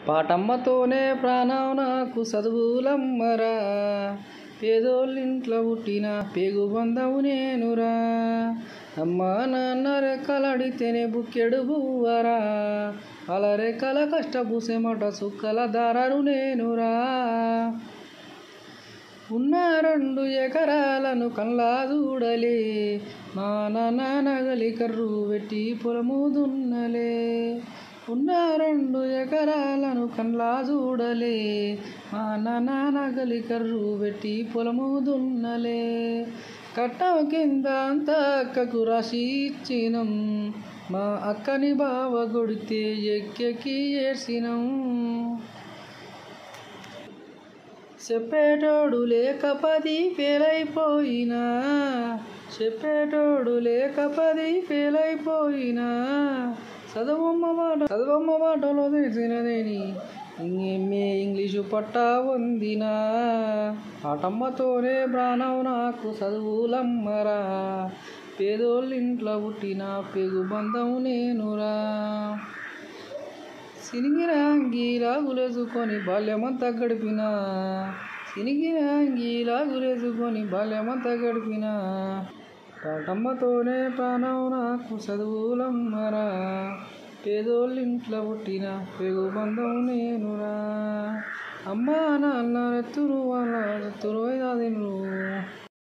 పాటమ్మతోనే ప్రాణం నాకు చదువులమ్మరా పేదోళ్ళింట్లో పుట్టిన పేగు బంధవు నేనురా అమ్మ నాన్న రెక్కలడితేనే బుక్కెడు బువ్వరా అల రెక్కల కష్టపూసేమట సుక్కల దారాలు నేనురా ఉన్న రెండు ఎకరాలను కల్లా చూడలే మా నాన్న నగలి కర్రు పెట్టి పొలము దున్నలే ఉన్న రెండు ఎకరాలను కల్లా చూడలే మా నాన్న నగలి కర్రు పెట్టి పొలము దున్నలే కట్టం కింద అంత అక్కకు రాసి ఇచ్చినం మా అక్కని బావ కొడితే ఎక్కెక్కి ఏడ్చినం చెప్పేటోడు లేక పది ఫెయిలైపోయినా చెప్పేటోడు లేక పది ఫెయిలైపోయినా చదవమ్మ మాట చదవమ్మ మాటలో తెలిసినదేని ఇంకెమ్మే ఇంగ్లీషు పట్టా పొందినా ఆటమ్మతోనే ప్రాణం నాకు చదువులమ్మరా పేదోళ్ళింట్లో పుట్టిన పెగు బంధం నేనురా సినిగిన అంగీలా గులేసుకొని బాల్యమంతా గడిపిన సినిగిన అంగీలా గులేసుకొని బాల్యమంతా గడిపిన తాటమ్మతోనే ప్రాణం నాకు చదువులమ్మరా పేదోళ్ళింట్లో పుట్టిన పెగు బంధం నేనురా అమ్మ నాన్న రెత్తురు వాళ్ళ రెత్తురు ఐదాదిన్లు